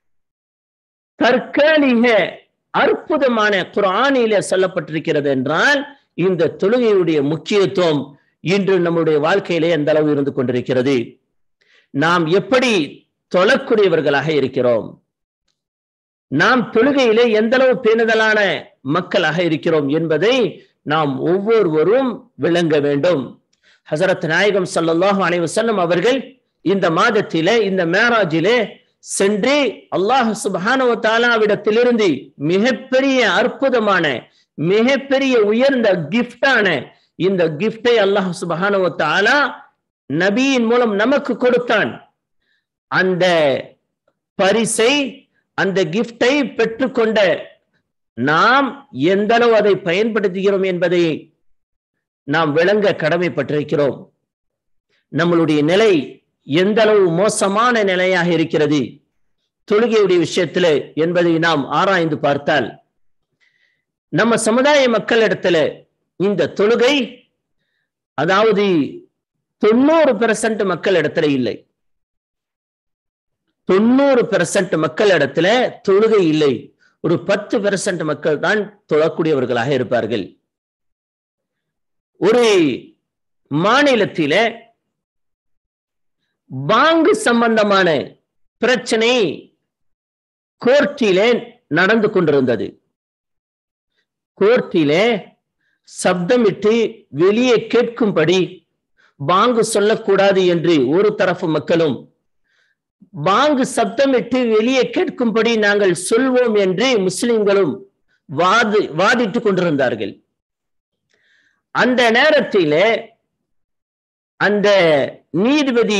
தற்காலிக அற்புதமான குரானிலே சொல்லப்பட்டிருக்கிறது என்றால் இந்த தொழுகையுடைய முக்கியத்துவம் இன்று நம்முடைய வாழ்க்கையிலே எந்த அளவு இருந்து கொண்டிருக்கிறது நாம் எப்படி தொழக்கூடியவர்களாக இருக்கிறோம் நாம் தொழுகையிலே எந்த அளவு பேணுதலான மக்களாக இருக்கிறோம் என்பதை நாம் ஒவ்வொருவரும் விளங்க வேண்டும் ஹசரத் நாயகம் சல்லாஹூ அனைவசல்லம் அவர்கள் இந்த மாதத்திலே இந்த மேராஜிலே சென்று அல்லாஹ் சுபானவ தாலாவிடத்திலிருந்து மிகப்பெரிய அற்புதமான மிகப்பெரிய உயர்ந்த கிஃப்டான இந்த கிஃப்டை அல்லாஹ் சுபஹானவ தாலா நபியின் மூலம் நமக்கு கொடுத்தான் அந்த பரிசை அந்த கிஃப்டை பெற்றுக்கொண்ட நாம் எந்த அளவு அதை பயன்படுத்துகிறோம் என்பதை நாம் விளங்க கடமைப்பட்டிருக்கிறோம் நம்மளுடைய நிலை எந்த அளவு மோசமான நிலையாக இருக்கிறது தொழுகையுடைய விஷயத்துல என்பதை நாம் ஆராய்ந்து பார்த்தால் நம்ம சமுதாய மக்களிடத்துல இந்த தொழுகை அதாவது தொண்ணூறு பெர்சன்ட் மக்கள் இடத்துல இல்லை தொண்ணூறு பெர்சன்ட் மக்கள் இடத்துல தொழுகை இல்லை ஒரு பத்து பெர்சன்ட் மக்கள் தான் தொழக்கூடியவர்களாக இருப்பார்கள் ஒரு மாநிலத்தில பாங்கு சம்பந்தமான பிரச்சனை கோர்ட்டிலே நடந்து கொண்டிருந்தது கோர்ட்டிலே சப்தமிட்டு வெளியே கேட்கும்படி பாங்கு சொல்லக்கூடாது என்று ஒரு தரப்பு மக்களும் பாங்கு சப்தமிட்டு வெளியே கேட்கும்படி நாங்கள் சொல்வோம் என்று முஸ்லிம்களும் வாது வாதிட்டுக் கொண்டிருந்தார்கள் அந்த நேரத்திலே அந்த நீதிபதி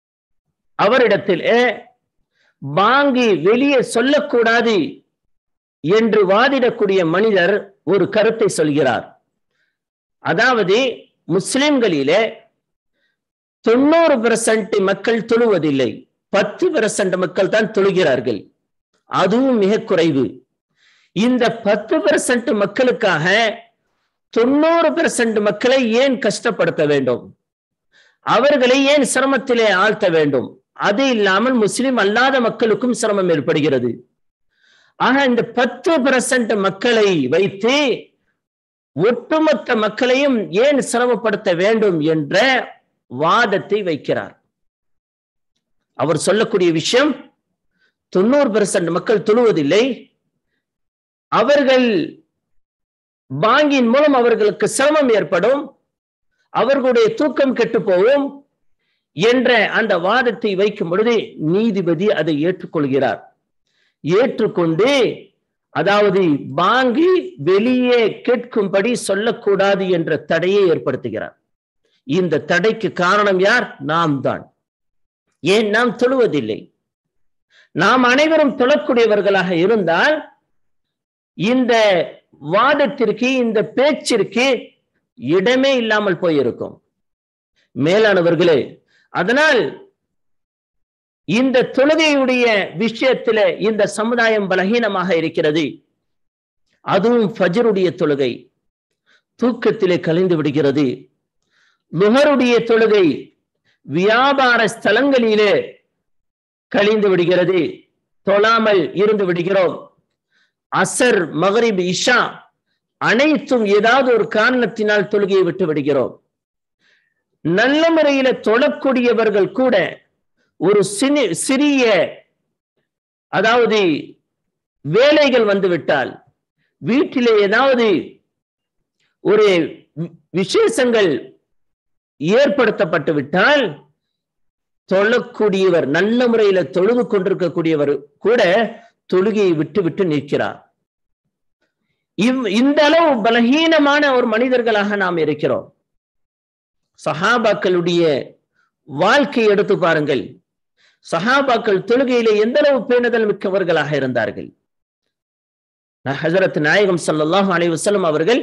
அவரிடத்தில் பாங்கி வெளியே சொல்லக்கூடாது என்று வாதிடக்கூடிய மனிதர் ஒரு கருத்தை சொல்கிறார் அதாவது முஸ்லிம்களிலே தொண்ணூறு பெர்சன்ட் மக்கள் தொழுவதில்லை பத்து பெர்சன்ட் மக்கள் தான் தொழுகிறார்கள் அதுவும் மிக குறைவு இந்த பத்து பெர்சன்ட் மக்களுக்காக தொண்ணூறு பெர்சன்ட் மக்களை ஏன் கஷ்டப்படுத்த வேண்டும் அவர்களை ஏன் சிரமத்திலே ஆழ்த்த வேண்டும் அது இல்லாமல் முஸ்லிம் அல்லாத மக்களுக்கும் சிரமம் ஏற்படுகிறது ஆக இந்த பத்து பெர்சன்ட் மக்களை வைத்து ஒட்டுமொத்த மக்களையும் ஏன் சிரமப்படுத்த வேண்டும் என்ற வாதத்தை வைக்கிறார் அவர் சொல்லக்கூடிய விஷயம் தொண்ணூறு பெர்சன்ட் மக்கள் தொழுவதில்லை அவர்கள் பாங்கின் மூலம் அவர்களுக்கு சிரமம் ஏற்படும் அவர்களுடைய தூக்கம் கெட்டு போகும் என்ற அந்த வாதத்தை வைக்கும் பொழுது நீதிபதி அதை ஏற்றுக்கொள்கிறார் ஏற்றுக்கொண்டு அதாவது பாங்கி வெளியே கேட்கும்படி சொல்லக்கூடாது என்ற தடையை ஏற்படுத்துகிறார் இந்த தடைக்கு காரணம் யார் நாம் தான் ஏன் நாம் தொழுவதில்லை நாம் அனைவரும் தொழக்கூடியவர்களாக இருந்தால் இந்த வாதத்திற்கு இந்த பேச்சிற்கு இடமே இல்லாமல் போயிருக்கும் மேலானவர்களே அதனால் இந்த தொழுகையுடைய விஷயத்தில இந்த சமுதாயம் பலகீனமாக இருக்கிறது அதுவும் ஃபஜருடைய தொழுகை தூக்கத்திலே கலைந்து விடுகிறது நுகருடைய தொழுகை வியாபார ஸ்தலங்களிலே கழிந்து விடுகிறது தொழாமல் இருந்து விடுகிறோம் அசர் மகரிப் இஷா அனைத்தும் ஏதாவது ஒரு காரணத்தினால் தொழுகையை விட்டு விடுகிறோம் நல்ல முறையில தொழக்கூடியவர்கள் கூட ஒரு சினி சிறிய அதாவது வேலைகள் வந்துவிட்டால் வீட்டிலே ஏதாவது ஒரு விசேஷங்கள் ஏற்படுத்தப்பட்டு விட்டால் தொழக்கூடியவர் நல்ல முறையில தொழுது கொண்டிருக்கக்கூடியவர் கூட தொழுகையை விட்டு விட்டு நிற்கிறார் இவ் இந்த அளவு பலகீனமான ஒரு மனிதர்களாக நாம் இருக்கிறோம் சஹாபாக்களுடைய வாழ்க்கை எடுத்து பாருங்கள் சஹாபாக்கள் தொழுகையிலே எந்த அளவு பேணுதல் மிக்கவர்களாக இருந்தார்கள் ஹசரத் நாயகம் சல்லாஹூ அலி வசலம் அவர்கள்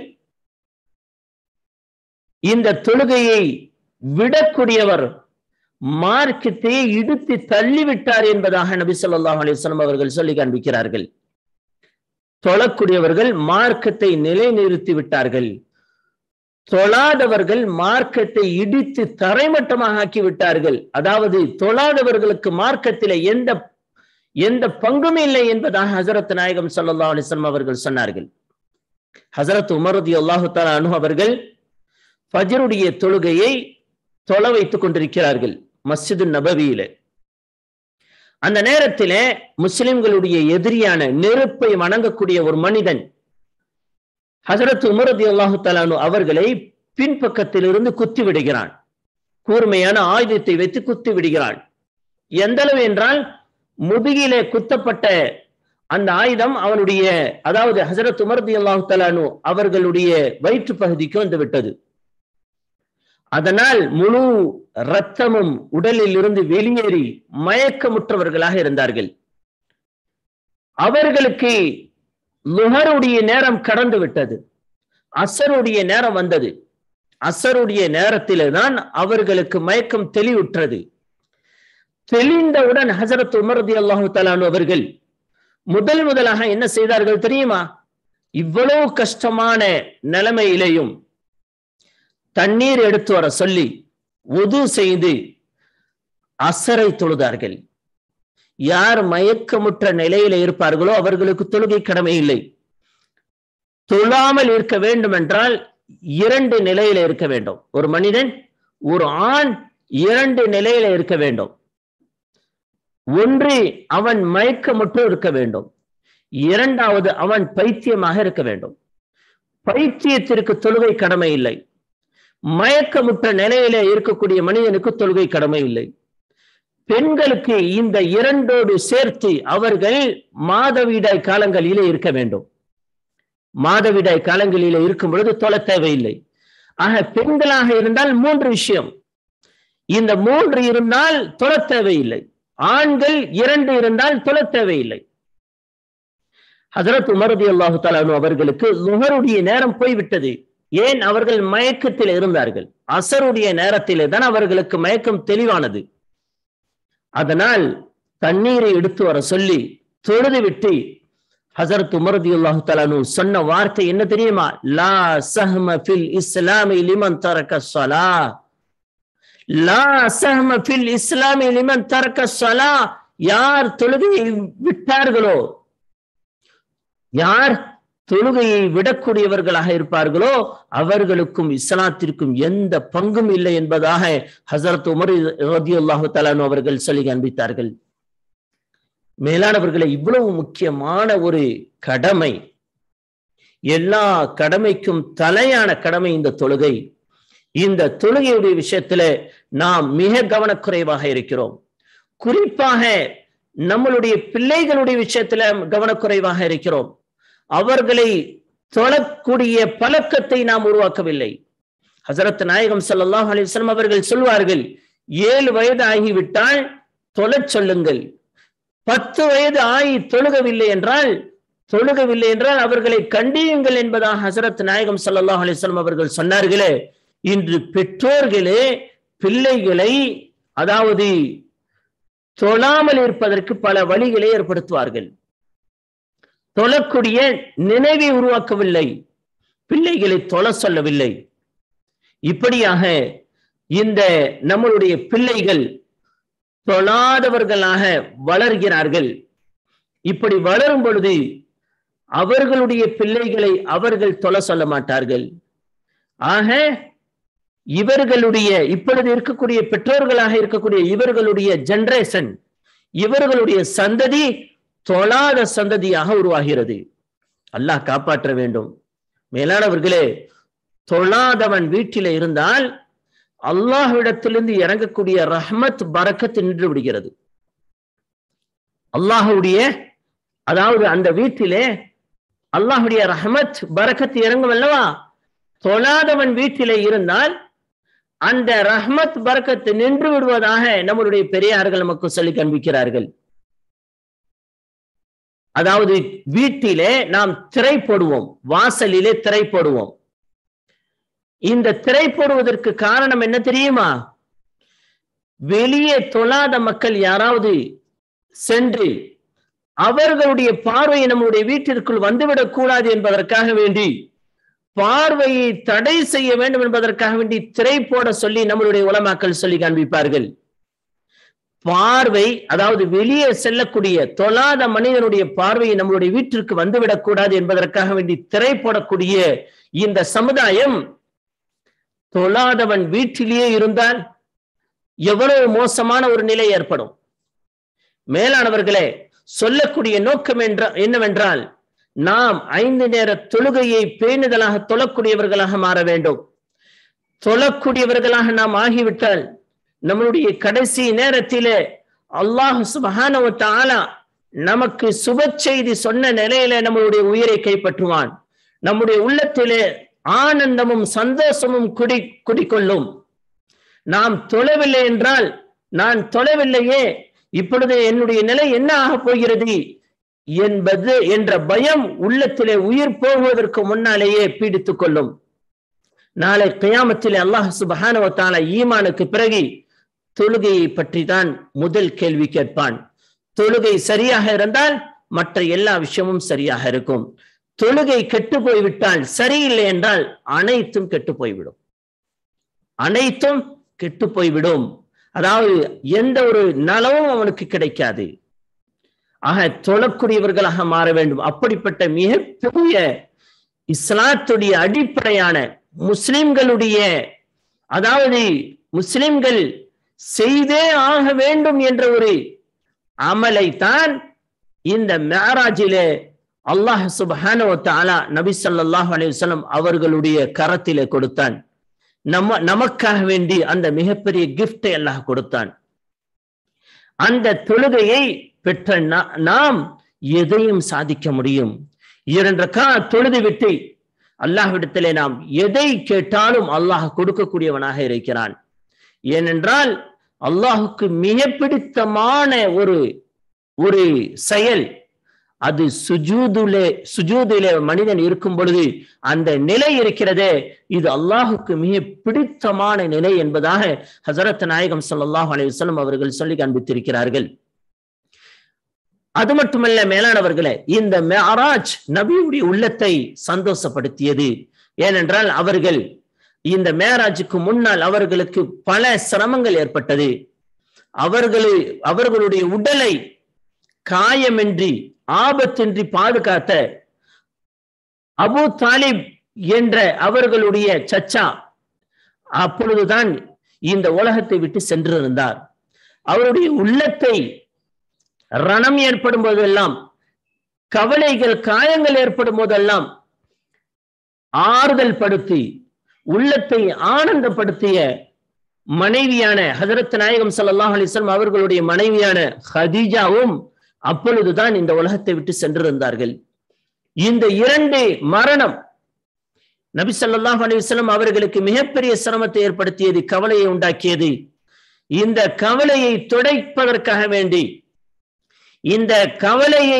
இந்த தொழுகையை விடக்கூடியவர் மார்க்கத்தை இடுத்து தள்ளிவிட்டார் என்பதாக நபி சொல்லாஹ் அலிவசலம் அவர்கள் சொல்லி காண்பிக்கிறார்கள் தொழக்கூடியவர்கள் மார்க்கத்தை நிலைநிறுத்தி விட்டார்கள் தொழாதவர்கள் மார்க்கத்தை இடித்து தரைமட்டமாக ஆக்கி விட்டார்கள் அதாவது தொழாதவர்களுக்கு மார்க்கத்தில எந்த எந்த பங்கும் இல்லை என்பதாக ஹசரத் நாயகம் சல்லா அலிஸ்லாம் அவர்கள் சொன்னார்கள் ஹசரத் உமரதி அல்லாஹு தாலா அனு அவர்கள் ஃபஜருடைய தொழுகையை தொலை வைத்துக் கொண்டிருக்கிறார்கள் மஸ்ஜிது நபவியில அந்த நேரத்திலே முஸ்லிம்களுடைய எதிரியான நெருப்பை வணங்கக்கூடிய ஒரு மனிதன் ஹசரத் உமரதி அல்லாஹு தலானு அவர்களை பின்பக்கத்திலிருந்து குத்தி விடுகிறான் கூர்மையான ஆயுதத்தை வைத்து குத்தி விடுகிறான் எந்த அளவு என்றால் முதுகிலே குத்தப்பட்ட அந்த ஆயுதம் அவனுடைய அதாவது ஹசரத் உமரதி அல்லாஹு தலானு அவர்களுடைய வயிற்று பகுதிக்கு வந்து விட்டது அதனால் முழு இரத்தமும் உடலில் இருந்து வெளியேறி மயக்கமுற்றவர்களாக இருந்தார்கள் அவர்களுக்கு லுஹருடைய நேரம் கடந்து விட்டது அசருடைய நேரம் வந்தது அசருடைய நேரத்திலே தான் அவர்களுக்கு மயக்கம் தெளிவுற்றது தெளிந்தவுடன் ஹசரத் உமரதி அல்லாஹு தலானு அவர்கள் முதல் முதலாக என்ன செய்தார்கள் தெரியுமா இவ்வளவு கஷ்டமான நிலைமையிலேயும் தண்ணீர் எடுத்து வர சொல்லி உது செய்து அசரை தொழுதார்கள் யார் மயக்கமுற்ற நிலையில இருப்பார்களோ அவர்களுக்கு தொழுகை கடமை இல்லை தொழாமல் இருக்க வேண்டும் என்றால் இரண்டு நிலையில இருக்க வேண்டும் ஒரு மனிதன் ஒரு ஆண் இரண்டு நிலையில இருக்க வேண்டும் ஒன்று அவன் மயக்கமுற்று இருக்க வேண்டும் இரண்டாவது அவன் பைத்தியமாக இருக்க வேண்டும் பைத்தியத்திற்கு தொழுகை கடமை இல்லை மயக்கமுற்ற நிலையில இருக்கக்கூடிய மனிதனுக்கு தொழுகை கடமை இல்லை பெண்களுக்கு இந்த இரண்டோடு சேர்த்து அவர்கள் மாதவிடாய் காலங்களிலே இருக்க வேண்டும் மாதவிடாய் காலங்களிலே இருக்கும் பொழுது தொழ தேவையில்லை ஆக பெண்களாக இருந்தால் மூன்று விஷயம் இந்த மூன்று இருந்தால் தொழ தேவையில்லை ஆண்கள் இரண்டு இருந்தால் தொழ தேவையில்லை ஹசரத் உமரதி அல்லாஹு தாலானு அவர்களுக்கு லுஹருடைய நேரம் போய்விட்டது ஏன் அவர்கள் மயக்கத்தில் இருந்தார்கள் அசருடைய நேரத்திலே தான் அவர்களுக்கு மயக்கம் தெளிவானது அதனால் தண்ணீரை எடுத்து வர சொல்லி தொழுது விட்டு ஹசரத் உமரதி அல்லாஹு தாலானு சொன்ன வார்த்தை என்ன தெரியுமா லா சஹ்ம ஃபில் இஸ்லாமி லிமன் தரக்க ஸலா லா சஹ்ம ஃபில் இஸ்லாமி லிமன் தரக்க ஸலா யார் தொழுகையை விட்டார்களோ யார் தொழுகையை விடக்கூடியவர்களாக இருப்பார்களோ அவர்களுக்கும் இஸ்லாத்திற்கும் எந்த பங்கும் இல்லை என்பதாக ஹசரத் உமர் ரதி அல்லாஹு தலானு அவர்கள் சொல்லி காண்பித்தார்கள் மேலானவர்களை இவ்வளவு முக்கியமான ஒரு கடமை எல்லா கடமைக்கும் தலையான கடமை இந்த தொழுகை இந்த தொழுகையுடைய விஷயத்துல நாம் மிக கவனக்குறைவாக இருக்கிறோம் குறிப்பாக நம்மளுடைய பிள்ளைகளுடைய விஷயத்துல கவனக்குறைவாக இருக்கிறோம் அவர்களை தொழக்கூடிய பழக்கத்தை நாம் உருவாக்கவில்லை ஹசரத் நாயகம் ஸல்லல்லாஹு அலைஹி வஸல்லம் அவர்கள் சொல்வார்கள் ஏழு வயது ஆகிவிட்டால் தொழச் சொல்லுங்கள் பத்து வயது ஆகி தொழுகவில்லை என்றால் தொழுகவில்லை என்றால் அவர்களை கண்டியுங்கள் என்பதாக ஹசரத் நாயகம் ஸல்லல்லாஹு அலைஹி வஸல்லம் அவர்கள் சொன்னார்களே இன்று பெற்றோர்களே பிள்ளைகளை அதாவது தொழாமல் இருப்பதற்கு பல வழிகளை ஏற்படுத்துவார்கள் தொழக்கூடிய நினைவை உருவாக்கவில்லை பிள்ளைகளை தொழ சொல்லவில்லை இப்படியாக இந்த நம்மளுடைய பிள்ளைகள் தொழாதவர்களாக வளர்கிறார்கள் இப்படி வளரும் பொழுது அவர்களுடைய பிள்ளைகளை அவர்கள் தொலை சொல்ல மாட்டார்கள் ஆக இவர்களுடைய இப்பொழுது இருக்கக்கூடிய பெற்றோர்களாக இருக்கக்கூடிய இவர்களுடைய ஜெனரேஷன் இவர்களுடைய சந்ததி தொழாத சந்ததியாக உருவாகிறது அல்லாஹ் காப்பாற்ற வேண்டும் மேலானவர்களே தொழாதவன் வீட்டில இருந்தால் அல்லாஹ்விடத்திலிருந்து இறங்கக்கூடிய ரஹ்மத் பரக்கத் நின்று விடுகிறது அல்லாஹுடைய அதாவது அந்த வீட்டிலே அல்லாஹுடைய ரஹமத் பரக்கத் இறங்கும் அல்லவா தொழாதவன் வீட்டிலே இருந்தால் அந்த ரஹ்மத் பரக்கத்து நின்று விடுவதாக நம்மளுடைய பெரியார்கள் நமக்கு சொல்லி காண்பிக்கிறார்கள் அதாவது வீட்டிலே நாம் திரை போடுவோம் வாசலிலே திரை போடுவோம் இந்த திரை போடுவதற்கு காரணம் என்ன தெரியுமா வெளியே தொழாத மக்கள் யாராவது சென்று அவர்களுடைய பார்வை நம்முடைய வீட்டிற்குள் வந்துவிடக் கூடாது என்பதற்காக வேண்டி பார்வையை தடை செய்ய வேண்டும் என்பதற்காக வேண்டி திரை போட சொல்லி நம்மளுடைய உலமாக்கள் சொல்லி காண்பிப்பார்கள் பார்வை அதாவது வெளியே செல்லக்கூடிய தொழாத மனிதனுடைய பார்வையை நம்மளுடைய வீட்டிற்கு வந்துவிடக் கூடாது என்பதற்காக வேண்டி திரை போடக்கூடிய இந்த சமுதாயம் தொழாதவன் வீட்டிலேயே இருந்தால் எவ்வளவு மோசமான ஒரு நிலை ஏற்படும் மேலானவர்களே சொல்லக்கூடிய நோக்கம் என்ற என்னவென்றால் நாம் ஐந்து நேர தொழுகையை பேணுதலாக தொழக்கூடியவர்களாக மாற வேண்டும் தொழக்கூடியவர்களாக நாம் ஆகிவிட்டால் நம்மளுடைய கடைசி நேரத்திலே அல்லாஹ் சுபஹானவ தாலா நமக்கு சுப செய்தி சொன்ன நிலையில நம்மளுடைய உயிரை கைப்பற்றுவான் நம்முடைய உள்ளத்திலே ஆனந்தமும் சந்தோஷமும் குடி குடிக்கொள்ளும் நாம் தொழவில்லை என்றால் நான் தொழவில்லையே இப்பொழுது என்னுடைய நிலை என்ன ஆக போகிறது என்பது என்ற பயம் உள்ளத்திலே உயிர் போகுவதற்கு முன்னாலேயே பீடித்துக் கொள்ளும் நாளை கியாமத்திலே அல்லாஹ் சுபஹானவத்தால ஈமானுக்கு பிறகு தொழுகையை பற்றி தான் முதல் கேள்வி கேட்பான் தொழுகை சரியாக இருந்தால் மற்ற எல்லா விஷயமும் சரியாக இருக்கும் தொழுகை கெட்டு போய்விட்டால் சரியில்லை என்றால் அனைத்தும் கெட்டு போய்விடும் அனைத்தும் கெட்டு போய்விடும் அதாவது எந்த ஒரு நலவும் அவனுக்கு கிடைக்காது ஆக தொழக்கூடியவர்களாக மாற வேண்டும் அப்படிப்பட்ட மிகப்பெரிய இஸ்லாத்துடைய அடிப்படையான முஸ்லிம்களுடைய அதாவது முஸ்லிம்கள் செய்தே ஆக வேண்டும் என்ற ஒரு அமலை தான் இந்த மேராஜிலே அல்லாஹ் சுபஹானோ தாலா நபி ஸல்லல்லாஹு அலைஹி வஸல்லம் அவர்களுடைய கரத்திலே கொடுத்தான் நம்ம நமக்காக வேண்டி அந்த மிகப்பெரிய கிஃப்டை அல்லாஹ் கொடுத்தான் அந்த தொழுகையை பெற்ற நாம் எதையும் சாதிக்க முடியும் இரண்டு கா தொழுது விட்டு அல்லாஹ்விடத்திலே நாம் எதை கேட்டாலும் அல்லாஹ் கொடுக்கக்கூடியவனாக இருக்கிறான் ஏனென்றால் அல்லாஹுக்கு மிக பிடித்தமான ஒரு ஒரு செயல் அது சுஜூதுலே சுஜூதிலே மனிதன் இருக்கும் பொழுது அந்த நிலை இருக்கிறதே இது அல்லாஹுக்கு மிக பிடித்தமான நிலை என்பதாக ஹசரத் நாயகம் ஸல்லல்லாஹு அலைஹி வஸல்லம் அவர்கள் சொல்லி காண்பித்திருக்கிறார்கள் அது மட்டுமல்ல மேலானவர்களே இந்த மெஹராஜ் நபியுடைய உள்ளத்தை சந்தோஷப்படுத்தியது ஏனென்றால் அவர்கள் இந்த மேராஜுக்கு முன்னால் அவர்களுக்கு பல சிரமங்கள் ஏற்பட்டது அவர்களு அவர்களுடைய உடலை காயமின்றி ஆபத்தின்றி பாதுகாத்த அபு தாலிப் என்ற அவர்களுடைய சச்சா அப்பொழுதுதான் இந்த உலகத்தை விட்டு சென்றிருந்தார் அவருடைய உள்ளத்தை ரணம் ஏற்படும் போதெல்லாம் கவலைகள் காயங்கள் ஏற்படும் போதெல்லாம் ஆறுதல் படுத்தி உள்ளத்தை ஆனந்தப்படுத்திய மனைவியான ஹதரத் நாயகம் ஸல்லல்லாஹு அலைஹி வஸல்லம் அவர்களுடைய மனைவியான ஹதீஜாவும் அப்பொழுதுதான் இந்த உலகத்தை விட்டு சென்றிருந்தார்கள் இந்த இரண்டு மரணம் நபி ஸல்லல்லாஹு அலைஹி வஸல்லம் அவர்களுக்கு மிகப்பெரிய சிரமத்தை ஏற்படுத்தியது கவலையை உண்டாக்கியது இந்த கவலையை துடைப்பதற்காக வேண்டி இந்த கவலையை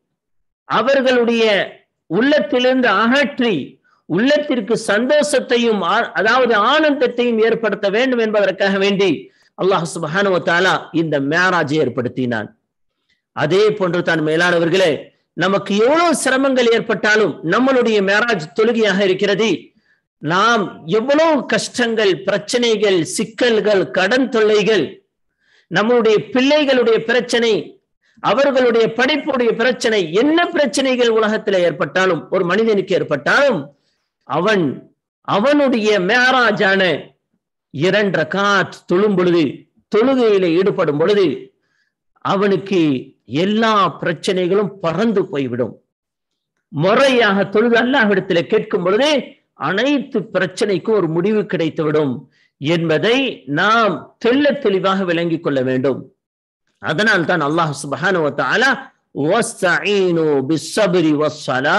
அவர்களுடைய உள்ளத்திலிருந்து அகற்றி உள்ளத்திற்கு சந்தோஷத்தையும் ஆ- அதாவது ஆனந்தத்தையும் ஏற்படுத்த வேண்டும் என்பதற்காக வேண்டி அல்லாஹ் சுப்ஹானஹு வ தஆலா இந்த மேராஜை ஏற்படுத்தினான் அதே போன்று தான் மேலானவர்களே நமக்கு எவ்வளவு சிரமங்கள் ஏற்பட்டாலும் நம்மளுடைய மேராஜ் தொழுகையாக இருக்கிறது நாம் எவ்வளவு கஷ்டங்கள் பிரச்சனைகள் சிக்கல்கள் கடன் தொல்லைகள் நம்மளுடைய பிள்ளைகளுடைய பிரச்சனை அவர்களுடைய படிப்புடைய பிரச்சனை என்ன பிரச்சனைகள் உலகத்தில் ஏற்பட்டாலும் ஒரு மனிதனுக்கு ஏற்பட்டாலும் அவன் அவனுடைய மேராஜான இரண்டு ரகாத் தொழும் பொழுது தொழுகையில ஈடுபடும் பொழுது அவனுக்கு எல்லா பிரச்சனைகளும் பறந்து போய்விடும் முறையாக தொழுது அல்லாஹ்விடத்துல கேட்கும் பொழுது அனைத்து பிரச்சனைக்கும் ஒரு முடிவு கிடைத்துவிடும் என்பதை நாம் தெள்ள தெளிவாக விளங்கிக் கொள்ள வேண்டும் அதனால் தான் அல்லாஹ் சுப்ஹானஹு வ தஆலா வஸ்தஈனு பிஸ்ஸப்ரி வஸ்ஸலா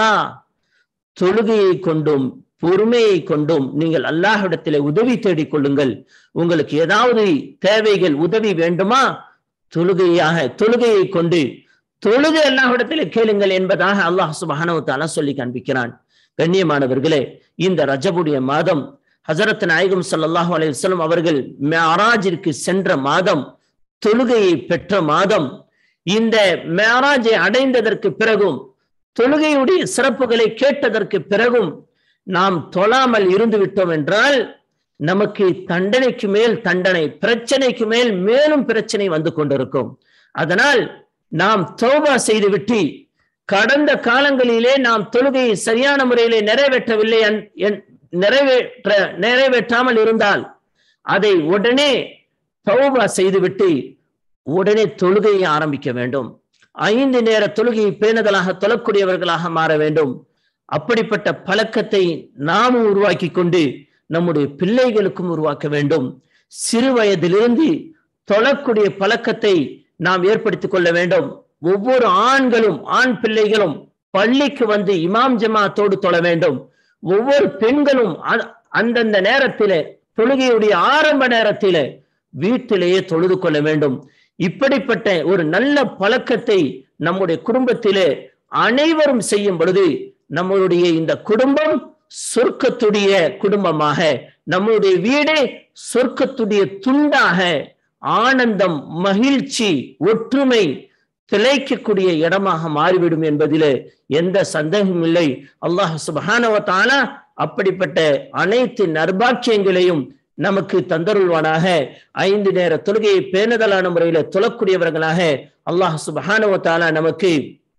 தொழுகையை கொண்டும் பொறுமையை கொண்டும் நீங்கள் அல்லாஹ்விடத்திலே உதவி தேடிக் கொள்ளுங்கள் உங்களுக்கு ஏதாவது தேவைகள் உதவி வேண்டுமா தொழுகையாக தொழுகையை கொண்டு தொழுகை அல்லாஹ்விடத்திலே கேளுங்கள் என்பதாக அல்லாஹ் சுப்ஹானஹு வ தஆலா சொல்லி காண்பிக்கிறான் கண்ணியமானவர்களே இந்த ரஜபுடைய மாதம் ஹஜரத் நாயகம் ஸல்லல்லாஹு அலைஹி வஸல்லம் அவர்கள் மேராஜிற்கு சென்ற மாதம் தொழுகையை பெற்ற மாதம் இந்த மேராஜை அடைந்ததற்கு பிறகும் தொழுகையுடைய சிறப்புகளை கேட்டதற்கு பிறகும் நாம் தொழாமல் இருந்து விட்டோம் என்றால் நமக்கு தண்டனைக்கு மேல் தண்டனை பிரச்சனைக்கு மேல் மேலும் பிரச்சனை வந்து கொண்டிருக்கும் அதனால் நாம் தௌபா செய்துவிட்டு கடந்த காலங்களிலே நாம் தொழுகையை சரியான முறையிலே நிறைவேற்றவில்லை என்- என்- நிறைவேற்ற நிறைவேற்றாமல் இருந்தால் அதை உடனே தௌபா செய்துவிட்டு உடனே தொழுகையை ஆரம்பிக்க வேண்டும் ஐந்து நேர தொழுகையை பேணுதலாக தொழக்கூடியவர்களாக மாற வேண்டும் அப்படிப்பட்ட பழக்கத்தை நாமும் உருவாக்கி கொண்டு நம்முடைய பிள்ளைகளுக்கும் உருவாக்க வேண்டும் சிறு வயதிலிருந்து தொழக்கூடிய பழக்கத்தை நாம் ஏற்படுத்திக் கொள்ள வேண்டும் ஒவ்வொரு ஆண்களும் ஆண் பிள்ளைகளும் பள்ளிக்கு வந்து இமாம் ஜமாத்தோடு தொழ வேண்டும் ஒவ்வொரு பெண்களும் அ- அந்தந்த நேரத்திலே தொழுகையுடைய ஆரம்ப நேரத்திலே வீட்டிலேயே தொழுது கொள்ள வேண்டும் இப்படிப்பட்ட ஒரு நல்ல பழக்கத்தை நம்முடைய குடும்பத்திலே அனைவரும் செய்யும் பொழுது நம்மளுடைய இந்த குடும்பம் சொர்க்கத்துடைய குடும்பமாக நம்முடைய வீடு சொர்க்கத்துடைய துண்டாக ஆனந்தம் மகிழ்ச்சி ஒற்றுமை திளைக்கக்கூடிய இடமாக மாறிவிடும் என்பதிலே எந்த சந்தேகமும் இல்லை அல்லாஹ் சுப்ஹானஹு வ தஆலா அப்படிப்பட்ட அனைத்து நற்பாக்கியங்களையும் நமக்கு தந்தருள்வானாக ஐந்து நேர தொழுகையை பேணுதலான முறையில தொழக்கூடியவர்களாக அல்லாஹ் சுப்ஹானஹு வ தஆலா நமக்கு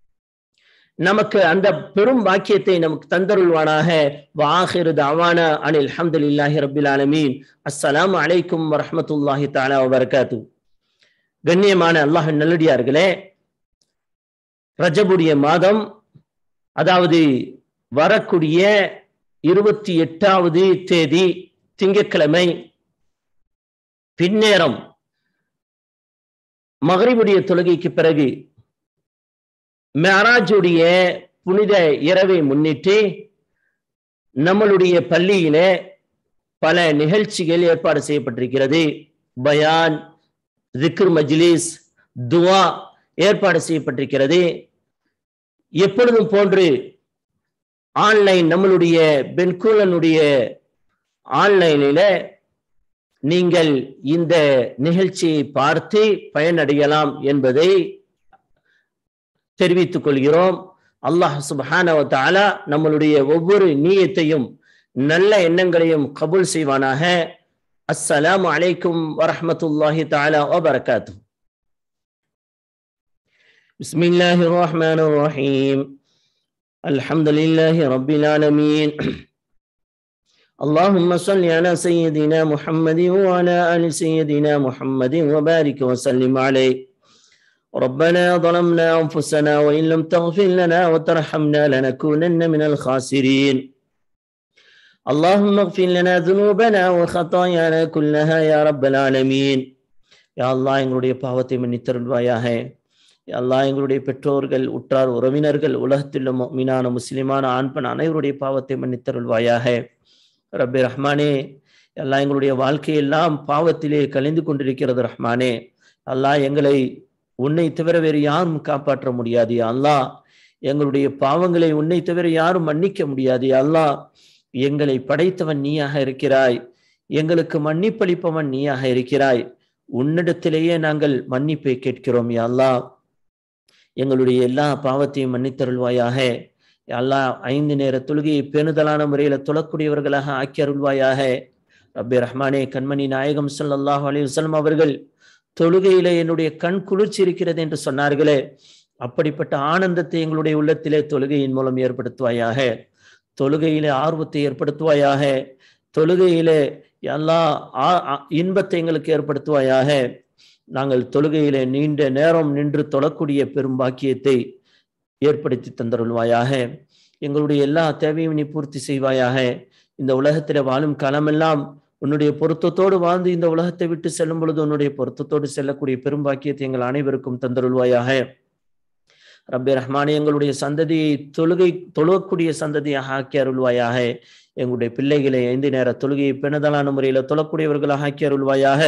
நமக்கு அந்த பெரும் பாக்கியத்தை நமக்கு தந்தருள்வானாக வாஹிரு தவானா அனில் அல்ஹம்துலில்லாஹி ரப்பில் ஆலமீன் அஸ்ஸலாமு அலைக்கும் வரஹ்மத்துல்லாஹி தஆலா வபரகாத்து கண்ணியமான அல்லாஹ் நல்லடியார்களே ரஜபுடைய மாதம் அதாவது வரக்கூடிய இருபத்தி எட்டாவது தேதி திங்கட்கிழமை பின்னேரம் மகரிபுடைய தொழுகைக்கு பிறகு மெராஜுடைய புனித இரவை முன்னிட்டு நம்மளுடைய பள்ளியிலே பல நிகழ்ச்சிகள் ஏற்பாடு செய்யப்பட்டிருக்கிறது பயான் திக்ர் மஜ்லிஸ் துவா ஏற்பாடு செய்யப்பட்டிருக்கிறது எப்பொழுதும் போன்று ஆன்லைன் நம்மளுடைய பென்கூலனுடைய ஆன்லைனில நீங்கள் இந்த நிகழ்ச்சியை பார்த்து பயனடையலாம் என்பதை தெரிவித்துக் கொள்கிறோம் அல்லாஹ் சுபஹானவ தஆலா நம்மளுடைய ஒவ்வொரு நீயத்தையும் நல்ல எண்ணங்களையும் கபூல் செய்வானாக அஸ்ஸலாமு அலைக்கும் வரஹ்மத்துல்லாஹி தஆலா வபரகாத்து بسم الله الرحمن الرحيم الحمد لله رب العالمين اللهم صل على سيدنا محمد وعلى آل سيدنا محمد وبارك وسلم عليه ربنا ظلمنا أنفسنا وإن لم تغفر لنا وترحمنا لنكونن من الخاسرين اللهم اغفر لنا ذنوبنا وخطايانا كلها يا رب العالمين يا الله எங்களுடைய பாவத்தை மன்னித்தருள்வாயாக அல்லாஹ் எங்களுடைய பெற்றோர்கள் உற்றார் உறவினர்கள் உலகத்தில் மீனான முஸ்லிமான ஆண் பெண் அனைவருடைய பாவத்தை மன்னித்தருள்வாயாக ரப்பி ரஹ்மானே எல்லாம் எங்களுடைய வாழ்க்கையெல்லாம் பாவத்திலே கழிந்து கொண்டிருக்கிறது ரஹ்மானே அல்லாஹ் எங்களை உன்னை தவிர வேறு யாரும் காப்பாற்ற முடியாது அல்லாஹ் எங்களுடைய பாவங்களை உன்னை தவிர யாரும் மன்னிக்க முடியாது அல்லாஹ் எங்களை படைத்தவன் நீயாக இருக்கிறாய் எங்களுக்கு மன்னிப்பளிப்பவன் நீயாக இருக்கிறாய் உன்னிடத்திலேயே நாங்கள் மன்னிப்பை கேட்கிறோம் அல்லாஹ் எங்களுடைய எல்லா பாவத்தையும் மன்னித்தருள்வாயாக எல்லா ஐந்து நேர தொழுகையை பேணுதலான முறையில தொழக்கூடியவர்களாக ஆக்கி அருள்வாயாக ரப்பி ரஹ்மானே கண்மணி நாயகம் ஸல்லல்லாஹு அலைஹி வஸல்லம் அவர்கள் தொழுகையில என்னுடைய கண் குளிர்ச்சி இருக்கிறது என்று சொன்னார்களே அப்படிப்பட்ட ஆனந்தத்தை எங்களுடைய உள்ளத்திலே தொழுகையின் மூலம் ஏற்படுத்துவாயாக தொழுகையிலே ஆர்வத்தை ஏற்படுத்துவாயாக தொழுகையிலே எல்லா இன்பத்தை எங்களுக்கு ஏற்படுத்துவாயாக நாங்கள் தொழுகையிலே நீண்ட நேரம் நின்று தொழக்கூடிய பெரும் பாக்கியத்தை ஏற்படுத்தி தந்தருள்வாயாக எங்களுடைய எல்லா தேவையும் நீ பூர்த்தி செய்வாயாக இந்த உலகத்தில வாழும் காலமெல்லாம் உன்னுடைய பொருத்தத்தோடு வாழ்ந்து இந்த உலகத்தை விட்டு செல்லும் பொழுது உன்னுடைய பொருத்தத்தோடு செல்லக்கூடிய பெரும் பாக்கியத்தை எங்கள் அனைவருக்கும் தந்தருள்வாயாக ரப்பி ரஹ்மானே எங்களுடைய சந்ததியை தொழுகை தொழுகக்கூடிய சந்ததியாக ஆக்கி அருள்வாயாக எங்களுடைய பிள்ளைகளை ஐந்து நேர தொழுகையை பெணுதலான முறையில தொழக்கூடியவர்களாக ஆக்கி அருள்வாயாக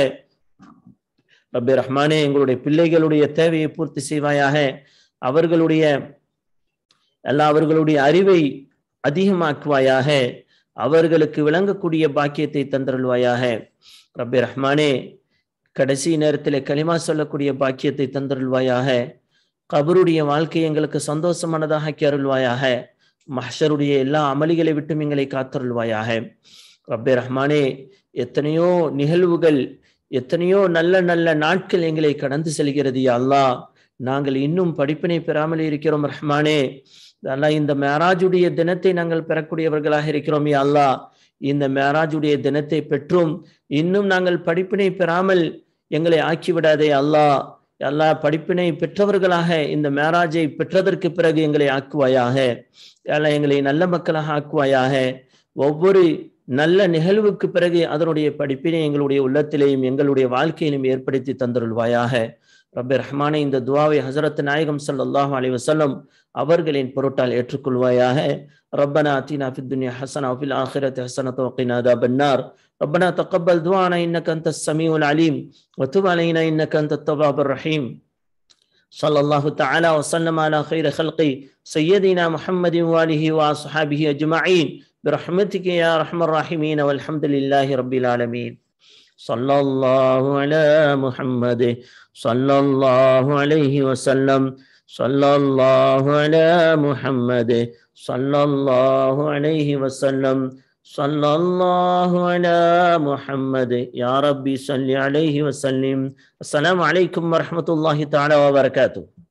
ரப்பி ரஹ்மானே எங்களுடைய பிள்ளைகளுடைய தேவையை பூர்த்தி செய்வாயாக அவர்களுடைய எல்லா அவர்களுடைய அறிவை அதிகமாக்குவாயாக அவர்களுக்கு விளங்கக்கூடிய பாக்கியத்தை தந்தருள்வாயாக ரப்பி ரஹ்மானே கடைசி நேரத்தில் களிமா சொல்லக்கூடிய பாக்கியத்தை தந்தருள்வாயாக கபருடைய வாழ்க்கை எங்களுக்கு சந்தோஷமானதாக ஆக்கி அருள்வாயாக மஹருடைய எல்லா அமளிகளை விட்டும் எங்களை காத்தருள்வாயாக ரப்பே ரஹ்மானே எத்தனையோ நிகழ்வுகள் எத்தனையோ நல்ல நல்ல நாட்கள் எங்களை கடந்து செல்கிறது அல்லாஹ் நாங்கள் இன்னும் படிப்பினை பெறாமல் இருக்கிறோம் ரஹ்மானே அல்லாஹ் இந்த மேராஜுடைய தினத்தை நாங்கள் பெறக்கூடியவர்களாக இருக்கிறோம் அல்லாஹ் இந்த மேராஜுடைய தினத்தை பெற்றும் இன்னும் நாங்கள் படிப்பினை பெறாமல் எங்களை ஆக்கிவிடாதே அல்லாஹ் அல்லாஹ் படிப்பினை பெற்றவர்களாக இந்த மேராஜை பெற்றதற்கு பிறகு எங்களை ஆக்குவாயாக அல்லாஹ் எங்களை நல்ல மக்களாக ஆக்குவாயாக ஒவ்வொரு நல்ல நிகழ்வுக்கு பிறகு அதனுடைய படிப்பினை எங்களுடைய உள்ளத்திலேயும் எங்களுடைய வாழ்க்கையிலும் ஏற்படுத்தி தந்தருள்வாயாக ரப்பி ரஹ்மானே இந்த துவாவை ஹசரத் நாயகம் ஸல்லல்லாஹு அலைஹி வஸல்லம் அவர்களின் பொருட்டால் ஏற்றுக்கொள்வாயாக ربنا آتنا في الدنيا حسنة وفي الآخرة حسنة وقنا عذاب النار ربنا تقبل دعانا إنك أنت السميع العليم وتب علينا إنك أنت التواب الرحيم صلى الله تعالى وسلم على خير خلقه سيدنا محمد وآله وأصحابه أجمعين برحمتك يا أرحم الراحمين والحمد لله رب العالمين صلى الله على محمد صلى الله عليه وسلم صلى الله على محمد صلى الله عليه وسلم صلى الله على محمد يا ربي صل عليه وسلم السلام عليكم ورحمة الله تعالى وبركاته